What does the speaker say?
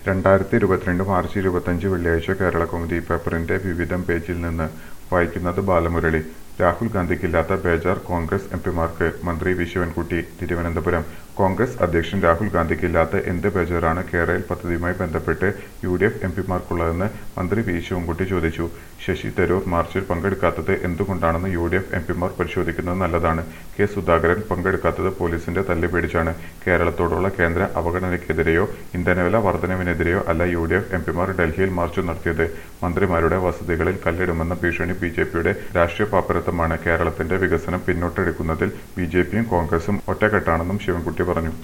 രണ്ടായിരത്തി ഇരുപത്തിരണ്ട് മാർച്ച് ഇരുപത്തഞ്ച് വെള്ളിയാഴ്ച കേരളകൗമുദി പേപ്പറിന്റെ വിവിധം പേജിൽ നിന്ന് വായിക്കുന്നത് ബാലമുരളി രാഹുൽ ഗാന്ധിക്കില്ലാത്ത ബേജാർ കോൺഗ്രസ് എംപിമാർക്ക് മന്ത്രി വി ശിവൻകുട്ടി തിരുവനന്തപുരം കോൺഗ്രസ് അധ്യക്ഷൻ രാഹുൽ ഗാന്ധിക്കില്ലാത്ത എന്ത് ബേജാറാണ് കേരയിൽ പദ്ധതിയുമായി ബന്ധപ്പെട്ട് യു ഡി എഫ് എംപിമാർക്കുള്ളതെന്ന് മന്ത്രി വി ശിവൻകുട്ടി ചോദിച്ചു ശശി തരൂർ മാർച്ചിൽ പങ്കെടുക്കാത്തത് എന്തുകൊണ്ടാണെന്ന് യു ഡി എഫ് എംപിമാർ പരിശോധിക്കുന്നത് നല്ലതാണ് കെ സുധാകരൻ പങ്കെടുക്കാത്തത് പോലീസിന്റെ തല്ല് പേടിച്ചാണ് കേരളത്തോടുള്ള കേന്ദ്ര അവഗണനയ്ക്കെതിരെയോ ഇന്ധനവില വർധനവിനെതിരെയോ അല്ല യു ഡി എഫ് എംപിമാർ ഡൽഹിയിൽ മാർച്ച് നടത്തിയത് മന്ത്രിമാരുടെ വസതികളിൽ കല്ലിടുമെന്ന ഭീഷണി ബി ജെ പിയുടെ രാഷ്ട്രീയ പാപ്പരത്തമാണ് കേരളത്തിന്റെ വികസനം പിന്നോട്ടെടുക്കുന്നതിൽ ബി ജെ പിയും കോൺഗ്രസും ഒറ്റക്കെട്ടാണെന്നും ശിവൻകുട്ടി പറഞ്ഞു